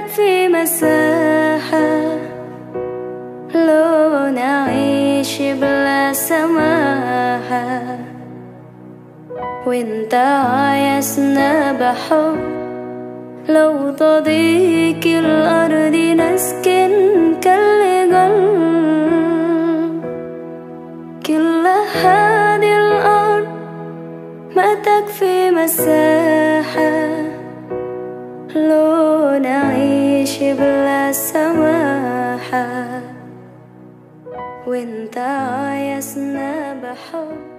تكفي مساحة لو نعيش بلا سماحة وانت عايزنا بحب لو تضيق الأرض نسكن كل قلب كل هذه الأرض ما تكفي مساحة لو نعيش بلا سماحة وانت عايزنا بحب